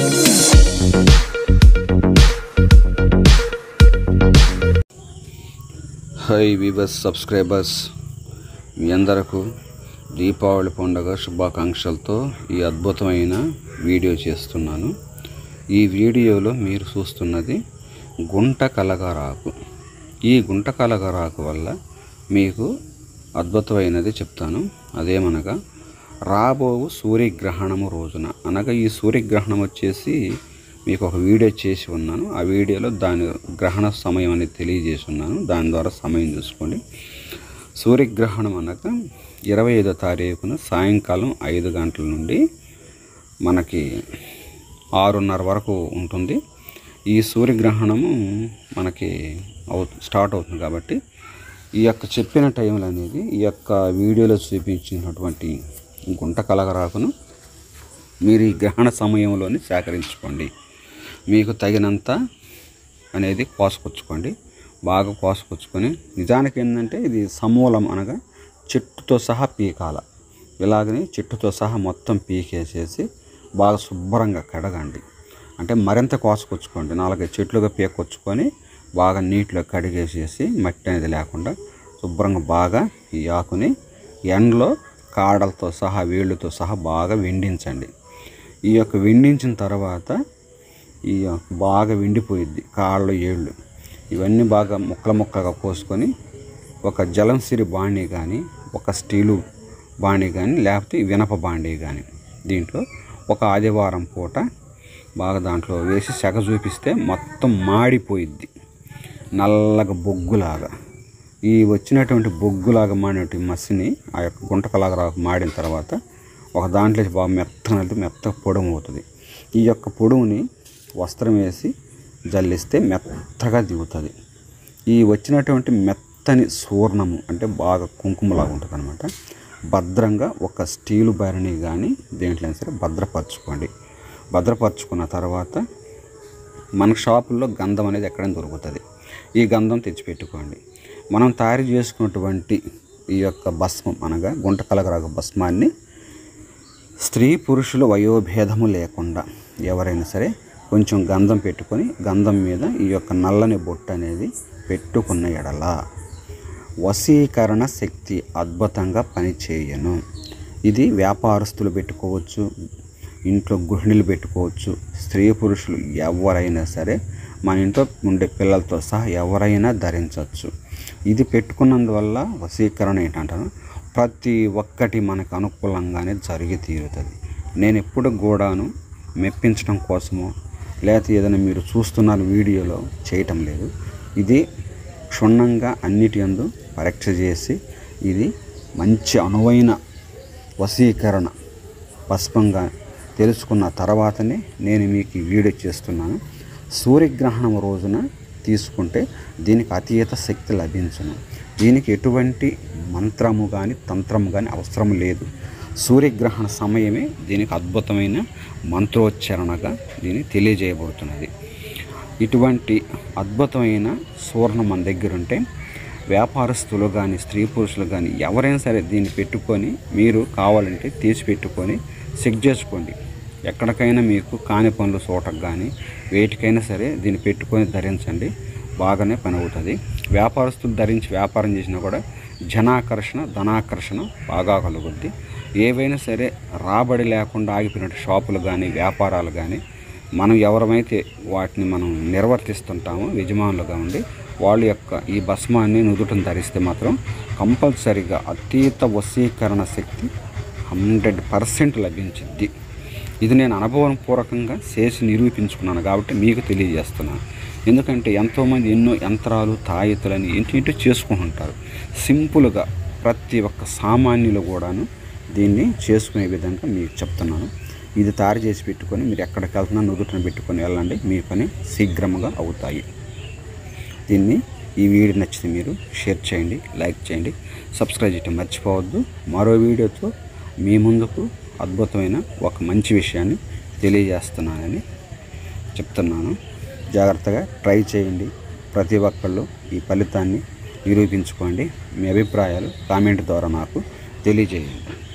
high viewers subscribers మీ అందరకు దీపావళి పండుగ శుభాకాంక్షలతో ఈ అద్భుతమైన వీడియో చేస్తున్నాను ఈ వీడియోలో మీరు చూస్తున్నది గుంట కలగరాకు ఈ గుంట కలగరాకు వల్ల మీకు అద్భుతమైనది చెప్తాను అదేమనగా రాబోవు సూర్యగ్రహణము రోజున అనగా ఈ సూర్యగ్రహణం వచ్చేసి మీకు ఒక వీడియో చేసి ఉన్నాను ఆ వీడియోలో దాని గ్రహణ సమయం అనేది తెలియజేసి ఉన్నాను దాని ద్వారా సమయం చూసుకోండి సూర్యగ్రహణం అనగా ఇరవై ఐదో తారీఖున సాయంకాలం ఐదు గంటల నుండి మనకి ఆరున్నర వరకు ఉంటుంది ఈ సూర్యగ్రహణము మనకి అవు స్టార్ట్ అవుతుంది కాబట్టి ఈ యొక్క చెప్పిన టైంలో అనేది ఈ యొక్క వీడియోలో చూపించినటువంటి గుంట కలగరాకును మీరు ఈ గ్రహణ సమయంలోనే సేకరించుకోండి మీకు తగినంత అనేది కోసుకొచ్చుకోండి బాగా కోసుకొచ్చుకొని నిజానికి ఏంటంటే ఇది సమూలం అనగా చెట్టుతో సహా పీకాల ఇలాగని చెట్టుతో సహా మొత్తం పీకేసేసి బాగా శుభ్రంగా కడగండి అంటే మరింత కోసుకొచ్చుకోండి నాలుగైదు చెట్లుగా పీకొచ్చుకొని బాగా నీటిలో కడిగేసేసి మట్టి అనేది లేకుండా శుభ్రంగా బాగా ఈ ఆకుని ఎండలో కాడలతో సహా వేళ్ళతో సహా బాగా వెండించండి ఈ యొక్క వెండించిన తర్వాత ఈ బాగా వెండిపోయిద్ది కాళ్ళు ఏళ్ళు ఇవన్నీ బాగా ముక్కల ముక్కలుగా కోసుకొని ఒక జలంసిరి బాణీ కానీ ఒక స్టీలు బాణీ కానీ లేకపోతే వినప బాండీ కానీ దీంట్లో ఒక ఆదివారం పూట బాగా దాంట్లో వేసి సెగ చూపిస్తే మొత్తం మాడిపోయిద్ది నల్లగా బొగ్గులాగా ఈ వచ్చినటువంటి బొగ్గులాగా మాడినటువంటి మసిని ఆ యొక్క గుంటకలాగా రా- మాడిన తర్వాత ఒక దాంట్లో బాగా మెత్తగా వెళ్తే మెత్తగా పొడుము అవుతుంది ఈ యొక్క పొడుముని వస్త్రం వేసి జల్లిస్తే మెత్తగా దిగుతుంది ఈ వచ్చినటువంటి మెత్తని సూర్ణము అంటే బాగా కుంకుమలాగా ఉంటుంది అనమాట భద్రంగా ఒక స్టీలు భరణి కానీ దేంట్లో సరే భద్రపరచుకోండి భద్రపరచుకున్న తర్వాత మన షాపుల్లో గంధం అనేది ఎక్కడైనా దొరుకుతుంది ఈ గంధం తెచ్చిపెట్టుకోండి మనం తయారు చేసుకున్నటువంటి ఈ యొక్క భస్మం అనగా గుంట కలగరాగ భస్మాన్ని స్త్రీ పురుషుల వయోభేదము లేకుండా ఎవరైనా సరే కొంచెం గంధం పెట్టుకొని గంధం మీద ఈ యొక్క నల్లని బొట్టు అనేది పెట్టుకున్న ఎడల వశీకరణ శక్తి అద్భుతంగా పనిచేయను ఇది వ్యాపారస్తులు పెట్టుకోవచ్చు ఇంట్లో గృహిణులు పెట్టుకోవచ్చు స్త్రీ పురుషులు ఎవరైనా సరే మన ఇంట్లో ఉండే పిల్లలతో సహా ఎవరైనా ధరించవచ్చు ఇది పెట్టుకున్నందువల్ల వశీకరణ ఏంటంటాను ప్రతి ఒక్కటి మనకు అనుకూలంగానే జరిగి తీరుతుంది నేను ఎప్పుడు కూడాను మెప్పించడం కోసమో లేకపోతే ఏదైనా మీరు చూస్తున్నారు వీడియోలో చేయటం లేదు ఇది క్షుణ్ణంగా అన్నిటి అందు పరీక్ష చేసి ఇది మంచి అనువైన వశీకరణ పస్పంగా తెలుసుకున్న తర్వాతనే నేను మీకు ఈ వీడియో చేస్తున్నాను సూర్యగ్రహణం రోజున తీసుకుంటే దీనికి అతీత శక్తి లభించును దీనికి ఎటువంటి మంత్రము కానీ తంత్రము కానీ అవసరం లేదు సూర్యగ్రహణ సమయమే దీనికి అద్భుతమైన మంత్రోచ్చారణగా దీన్ని తెలియజేయబడుతున్నది ఇటువంటి అద్భుతమైన సువర్ణం మన దగ్గర ఉంటే వ్యాపారస్తులు కానీ స్త్రీ పురుషులు కానీ ఎవరైనా సరే దీన్ని పెట్టుకొని మీరు కావాలంటే తీసి పెట్టుకొని చెక్ చేసుకోండి ఎక్కడికైనా మీకు కాని పనులు చోటకు కానీ వేటికైనా సరే దీన్ని పెట్టుకొని ధరించండి బాగానే పని అవుతుంది వ్యాపారస్తులు ధరించి వ్యాపారం చేసినా కూడా జనాకర్షణ ధనాకర్షణ బాగా కలుగుద్ది ఏవైనా సరే రాబడి లేకుండా ఆగిపోయినట్టు షాపులు కానీ వ్యాపారాలు కానీ మనం ఎవరమైతే వాటిని మనం నిర్వర్తిస్తుంటామో యజమానులుగా ఉండి వాళ్ళ యొక్క ఈ భస్మాన్ని నుదుటను ధరిస్తే మాత్రం కంపల్సరిగా అతీత వశీకరణ శక్తి హండ్రెడ్ పర్సెంట్ లభించింది ఇది నేను అనుభవపూర్వకంగా చేసి నిరూపించుకున్నాను కాబట్టి మీకు తెలియజేస్తున్నాను ఎందుకంటే ఎంతోమంది ఎన్నో యంత్రాలు తాయెత్తులని ఇంటి ఇంటి చేసుకుంటుంటారు సింపుల్గా ప్రతి ఒక్క సామాన్యులు కూడాను దీన్ని చేసుకునే విధంగా మీకు చెప్తున్నాను ఇది తయారు చేసి పెట్టుకొని మీరు ఎక్కడికి వెళ్తున్నా నుదుటను పెట్టుకొని వెళ్ళండి మీ పని శీఘ్రముగా అవుతాయి దీన్ని ఈ వీడియో నచ్చితే మీరు షేర్ చేయండి లైక్ చేయండి సబ్స్క్రైబ్ చేయటం మర్చిపోవద్దు మరో వీడియోతో మీ ముందుకు అద్భుతమైన ఒక మంచి విషయాన్ని తెలియజేస్తున్నానని చెప్తున్నాను జాగ్రత్తగా ట్రై చేయండి ప్రతి ఒక్కళ్ళు ఈ ఫలితాన్ని నిరూపించుకోండి మీ అభిప్రాయాలు కామెంట్ ద్వారా నాకు తెలియజేయండి